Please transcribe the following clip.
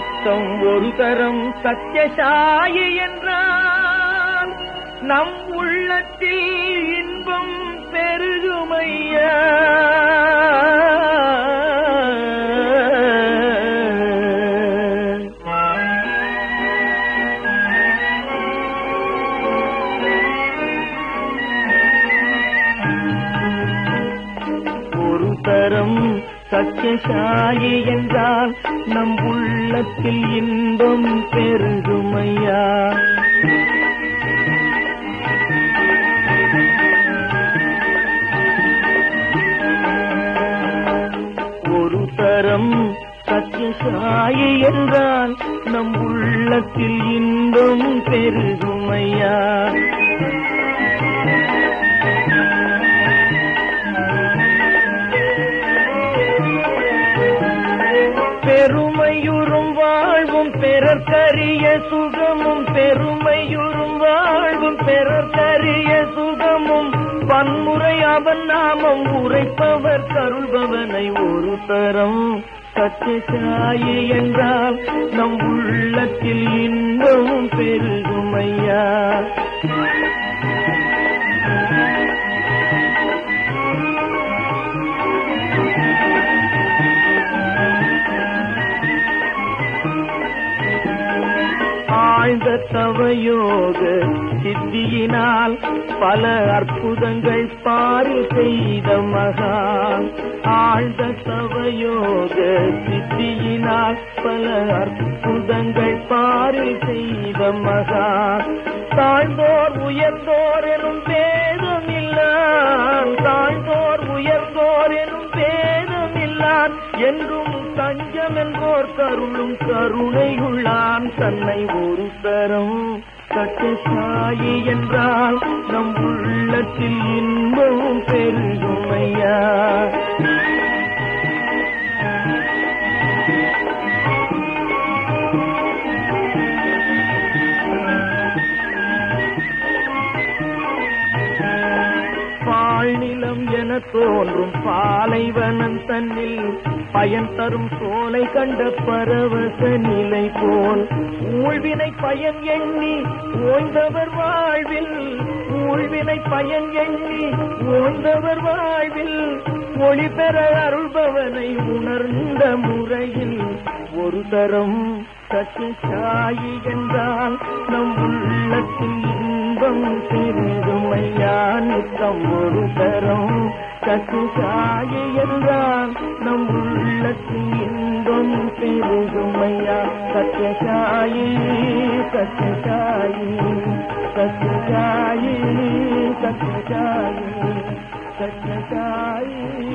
நித்தம் ஒரு தரம் சத்யசாயி என்றால் நம் உள்ளத்தில் இன்பம் பெருகுமையா ஒரு தரம் சத்யசாயி என்றால் நம் உள்ளத்தில் இன்பம் பெருகுமையா ஒரு தரம் சத்யசாயி என்றால் நம் உள்ளத்தில் இன்பம் பெருகுமையா பெருமையுறும் வாழ்வும் பெறற்கரிய சுகமும் பெருமையுறும் வாழ்வும் பெறற்கரிய சுகமும் பன்முறை அவன் நாமம் உரைப்பவர் கருள்பவனை ஒரு தரம் சத்யசாயி என்றால் நம் உள்ளத்தில் இன்பமும் பெருகுமையா ஆழ்ந்த தவயோக சித்தியினால் பல அற்புதங்கள் பாரில் செய்த மகான் ஆழ்ந்த தவயோக சித்தியினால் பல அற்புதங்கள் பாரில் செய்த மகான் தாழ்ந்தோர் உயர்ந்தோர் எனும் பேதம் இல்லான் தாழ்ந்தோர் உயர்ந்தோர் எனும் பேதம் இல்லான் என்றும் தஞ்சம் என்போர் கருளும் கருணையுள்ளான் தன்னை ஒரு தரம் சட்டசாயி என்றால் நம் உள்ளத்தில் இன்பம் பெருகுமையா பாழ்நிலம் என தோன்றும் பாலைவனம் தன்னில் பயன் தரும் சோலை கண்ட பரவச நிலை போல் ஊழ்வினை பயன் எண்ணி ஓய்ந்தவர் வாழ்வில் ஊழ்வினை பயன் எண்ணி ஓய்ந்தவர் வாழ்வில் ஒளி பெற அருள்பவனை உணர்ந்த முறையில் ஒரு தரம் சத்யசாயி என்றால் நம் உள்ளத்தில் இன்பம் பெருகுமையா நித்தம் ஒரு தரம் சத்யசாயி என்றால் நம் உள்ளத்தில் இன்பம் பெருகுமையா சத்யசாயி சத்யசாயி சத்யசாயி சத்யசாயி சத்யசாயி